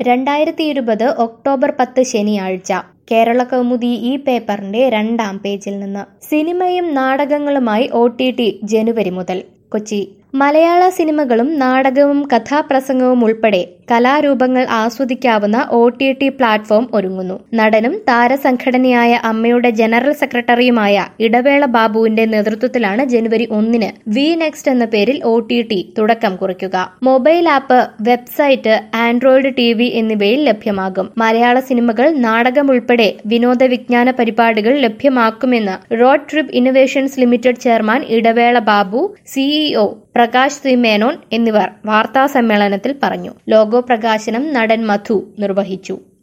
രണ്ടായിരത്തി ഇരുപത് ഒക്ടോബർ പത്ത് ശനിയാഴ്ച കേരള കൗമുദി ഈ പേപ്പറിന്റെ രണ്ടാം പേജിൽ നിന്ന് സിനിമയും നാടകങ്ങളുമായി ഒ ടി ടി ജനുവരി മുതൽ കൊച്ചി മലയാള സിനിമകളും നാടകവും കഥാപ്രസംഗവും ഉൾപ്പെടെ കലാരൂപങ്ങൾ ആസ്വദിക്കാവുന്ന ഒ ടി ടി പ്ലാറ്റ്ഫോം ഒരുങ്ങുന്നു നടനും താരസംഘടനയായ അമ്മയുടെ ജനറൽ സെക്രട്ടറിയുമായ ഇടവേള ബാബുവിന്റെ നേതൃത്വത്തിലാണ് ജനുവരി ഒന്നിന് വി നെക്സ്റ്റ് എന്ന പേരിൽ ഒ ടി ടി തുടക്കം കുറിക്കുക mobile app website android T V എന്നിവയിൽ ലഭ്യമാകും മലയാള സിനിമകൾ നാടകം ഉൾപ്പെടെ വിനോദ വിജ്ഞാന പരിപാടികൾ ലഭ്യമാക്കുമെന്ന് road trip innovations limited chairman Idavela Babu CEO Prakash C Menon എന്നിവർ വാർത്താ സമ്മേളനത്തിൽ പറഞ്ഞു ലോഗോ പ്രകാശനം നടൻ മധു നിർവഹിച്ചു